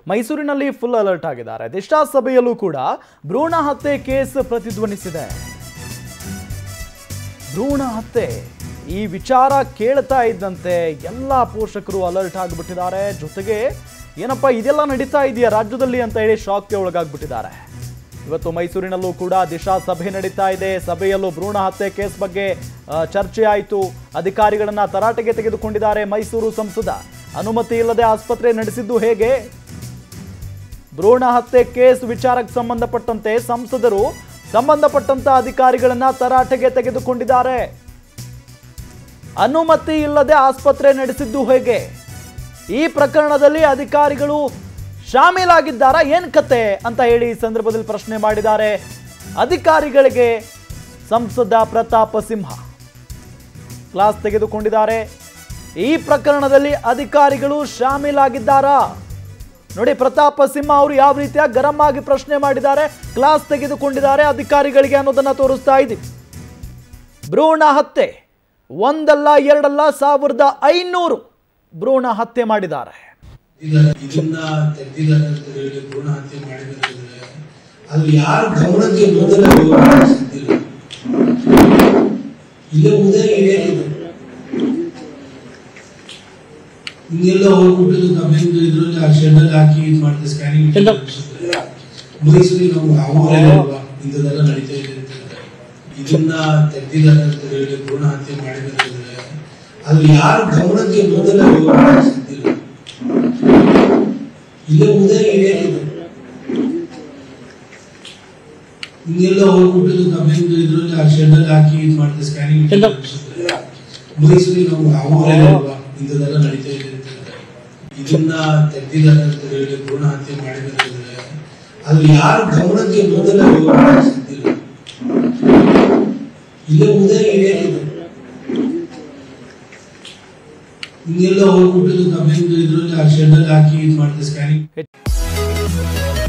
ಮೈಸೂರಿನಲ್ಲಿ full alert ಆಗಿದ್ದಾರೆ ದಿಶಾ ಸಭೆಯಲ್ಲೂ ಕೂಡ ಭ್ರೂಣ ಹತ್ಯೆ ಕೇಸ್ ಪ್ರತಿಧ್ವನಿಸಿದೆ ಭ್ರೂಣ ಹತ್ಯೆ ಈ ವಿಚಾರ ಕೇಳ್ತಾ ಇದ್ದಂತೆ ಎಲ್ಲ ಪೋಷಕರು ಅಲರ್ಟ್ ಆಗಿಬಿಟ್ಟಿದ್ದಾರೆ ಜೊತೆಗೆ ಏನಪ್ಪ ಇದೆಲ್ಲ ನಡೀತಾ ಇದೆಯಾ ರಾಜ್ಯದಲ್ಲಿ ಅಂತ ಹೇಳಿ ಶಾಕ್ಗೆ ಒಳಗಾಗ್ಬಿಟ್ಟಿದ್ದಾರೆ ಇವತ್ತು ಮೈಸೂರಿನಲ್ಲೂ ಕೂಡ ದಿಶಾ ಸಭೆ ನಡೀತಾ ಇದೆ ಸಭೆಯಲ್ಲೂ ಭ್ರೂಣ ಹತ್ಯೆ ಕೇಸ್ ಬಗ್ಗೆ ಆ, ಚರ್ಚೆ ಆಯಿತು ಅಧಿಕಾರಿಗಳನ್ನ ತರಾಟೆಗೆ ತೆಗೆದುಕೊಂಡಿದ್ದಾರೆ ಮೈಸೂರು ಸಂಸದ ಅನುಮತಿ ಇಲ್ಲದೆ ಆಸ್ಪತ್ರೆ ನಡೆಸಿದ್ದು ಹೇಗೆ ಭ್ರೂಣ ಹತ್ಯೆ ಕೇಸ್ ವಿಚಾರಕ್ಕೆ ಸಂಬಂಧಪಟ್ಟಂತೆ ಸಂಸದರು ಸಂಬಂಧಪಟ್ಟಂತ ಅಧಿಕಾರಿಗಳನ್ನ ತರಾಟೆಗೆ ತೆಗೆದುಕೊಂಡಿದ್ದಾರೆ ಅನುಮತಿ ಇಲ್ಲದೆ ಆಸ್ಪತ್ರೆ ನಡೆಸಿದ್ದು ಹೇಗೆ ಈ ಪ್ರಕರಣದಲ್ಲಿ ಅಧಿಕಾರಿಗಳು ಶಾಮೀಲಾಗಿದ್ದಾರಾ ಏನ್ ಕತೆ ಅಂತ ಹೇಳಿ ಈ ಸಂದರ್ಭದಲ್ಲಿ ಪ್ರಶ್ನೆ ಮಾಡಿದ್ದಾರೆ ಅಧಿಕಾರಿಗಳಿಗೆ ಸಂಸದ ಪ್ರತಾಪ ಸಿಂಹ ಕ್ಲಾಸ್ ತೆಗೆದುಕೊಂಡಿದ್ದಾರೆ ಈ ಪ್ರಕರಣದಲ್ಲಿ ಅಧಿಕಾರಿಗಳು ಶಾಮೀಲಾಗಿದ್ದಾರಾ ನೋಡಿ ಪ್ರತಾಪ ಸಿಂಹ ಅವರು ಯಾವ ರೀತಿಯಾಗಿ ಗರಂ ಆಗಿ ಪ್ರಶ್ನೆ ಮಾಡಿದ್ದಾರೆ ಕ್ಲಾಸ್ ತೆಗೆದುಕೊಂಡಿದ್ದಾರೆ ಅಧಿಕಾರಿಗಳಿಗೆ ಅನ್ನೋದನ್ನ ತೋರಿಸ್ತಾ ಇದ್ದೀವಿ ಭ್ರೂಣ ಹತ್ಯೆ ಒಂದಲ್ಲ ಎರಡಲ್ಲ ಸಾವಿರದ ಐನೂರು ಭ್ರೂಣ ಹತ್ಯೆ ಮಾಡಿದ್ದಾರೆ ಇದನ್ನ ಇದನ್ನ ತೆಗೆದಿದ್ದಾರೆ ಅಂತ ಹೇಳಿ ಭ್ರೂಣ ಹತ್ಯೆ ಮಾಡಿದ್ರೆ ಅದು ಯಾರ ಗಮನಕ್ಕೆ ಮೊದಲ ಸಿಗ್ತಿಲ್ಲ ಇಲ್ಲೇ ಉದಯ ಏನಿದೆ ಹಿಂಗೆಲ್ಲ ಹೋಗ್ಬಿಟ್ಟು ಕಮ್ಮಿಂಗ್ ಇದ್ರಲ್ಲಿ ಆ ಶೆಡ್ಡಲ್ಲಿ ಹಾಕಿ ಇದು ಮಾಡಿದ್ರೆ ಸ್ಕ್ಯಾನಿಂಗ್ ಮೈಸೂರಿಗೆ ನಾವು ಅವರೇ ಅಲ್ವಾ ಇಂಥದ್ದೆಲ್ಲ ನಡೀತಾ ಇದೆ ಅಂತ ಹೇಳಿದ್ರೆ. ಇದನ್ನ ತೆಗೆದಿದ್ದಾರೆ ಅಂತ ಹೇಳಿ ಭ್ರೂಣ ಹತ್ಯೆ ಮಾಡಿದ್ರೆ ಅದು ಯಾರ ಗಮನಕ್ಕೆ ಮೊದಲ ಸಿಗ್ತಿಲ್ಲ ಇಲ್ಲೇ ಉದಯ ಏನಿದೆ ಹಿಂಗೆಲ್ಲ ಹೋಗ್ಬಿಟ್ಟು ಕಮ್ಮಿಂಗ್ ಇದ್ರಲ್ಲಿ ಆ ಶೆಡ್ಡಲ್ಲಿ ಹಾಕಿ ಇದು ಮಾಡಿದ್ರೆ ಸ್ಕ್ಯಾನಿಂಗ್ ಮೈಸೂರಿಗೆ ನಾವು ಅವರೇ ಅಲ್ವಾ ಇಂಥದ್ದೆಲ್ಲ ನಡೀತಾ ಇದೆ ಅಂತ ಹೇಳಿದ್ರೆ. ಇದನ್ನ ತೆಗೆದಿದ್ದಾರೆ ಅಂತ ಹೇಳಿ ಭ್ರೂಣ ಹತ್ಯೆ ಮಾಡಿದ್ರೆ ಅದು ಯಾರ ಗಮನಕ್ಕೆ ಮೊದಲ ಸಿಗ್ತಿಲ್ಲ ಇಲ್ಲೇ ಉದಯ ಏನಿದೆ ಹಿಂಗೆಲ್ಲ ಹೋಗ್ಬಿಟ್ಟು ಕಮ್ಮಿಂಗ್ ಇದ್ರಲ್ಲಿ ಆ ಶೆಡ್ಡಲ್ಲಿ ಹಾಕಿ ಇದು ಮಾಡಿದ್ರೆ ಸ್ಕ್ಯಾನಿಂಗ್